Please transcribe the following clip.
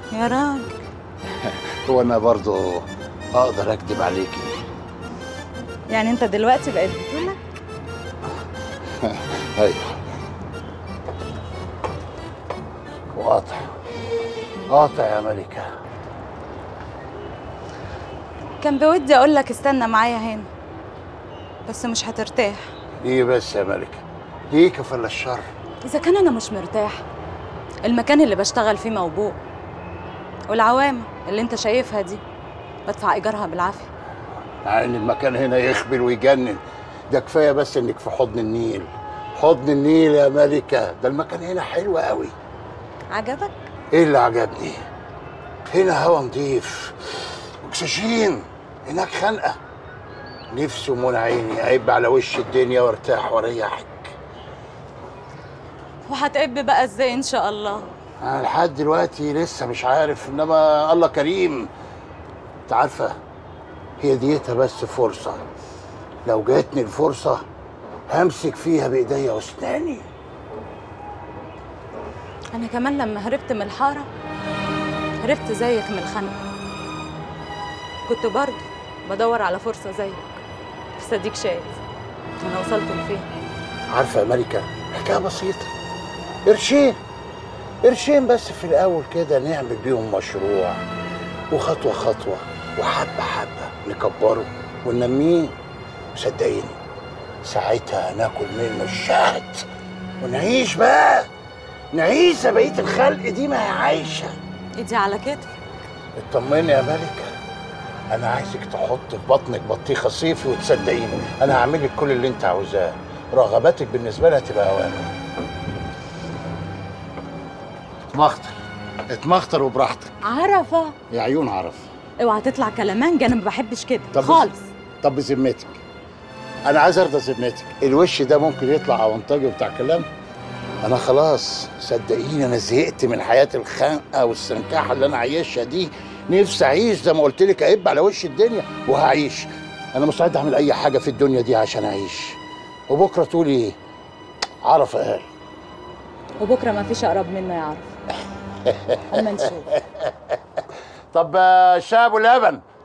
يا راجل هو انا برضو اقدر اكذب عليكي يعني انت دلوقتي بقيت بتقولك ايوه وقاطع قاطع يا ملكه كان بودي اقول لك استنى معايا هنا بس مش هترتاح ليه بس يا ملكه ليه كفل الشر اذا كان انا مش مرتاح المكان اللي بشتغل فيه موبوء والعوامة اللي انت شايفها دي بدفع ايجارها بالعافيه مع ان المكان هنا يخبل ويجنن ده كفايه بس انك في حضن النيل حضن النيل يا ملكه ده المكان هنا حلو قوي عجبك ايه اللي عجبني هنا هوا نضيف اكسجين هناك خنقه نفسي ومنى عيني اعب على وش الدنيا وارتاح واريحك وهتقب بقى ازاي ان شاء الله انا لحد دلوقتي لسه مش عارف انما الله كريم انت عارفه هي ديتها بس فرصه لو جاتني الفرصه همسك فيها بايديا واسناني انا كمان لما هربت من الحاره هربت زيك من الخنقه كنت برضه بدور على فرصه زيك بس اديك شايف انا وصلت لفين عارفه يا ملكه حكايه بسيطه قرشين قرشين بس في الاول كده نعمل بيهم مشروع وخطوه خطوه وحبه حبه نكبره وننميه صدقيني ساعتها هناكل منه الشهد ونعيش بقى نعيش زي بقيه الخلق دي ما هي عايشه ايدي على كتفي اطمني يا ملكه انا عايزك تحط في بطنك بطيخه صيفي وتصدقيني انا هعمل لك كل اللي انت عاوزاه رغباتك بالنسبه لها تبقى اوامر اتمخطر اتمخطر وبراحتك عرفه يا عيون عرف اوعى تطلع كلامانجا انا ما بحبش كده طب خالص طب بذمتك انا عايز ارضى ذمتك الوش ده ممكن يطلع اونطاجي بتاع كلام انا خلاص صدقيني انا زهقت من حياه الخنقه والسنكاحه اللي انا عايشها دي نفسي اعيش زي ما قلت لك اقب على وش الدنيا وهعيش انا مستعد اعمل اي حاجه في الدنيا دي عشان اعيش وبكره تقولي عرف قال وبكره ما فيش اقرب منه يعرف اما نشوف طب آه، شاب ولبن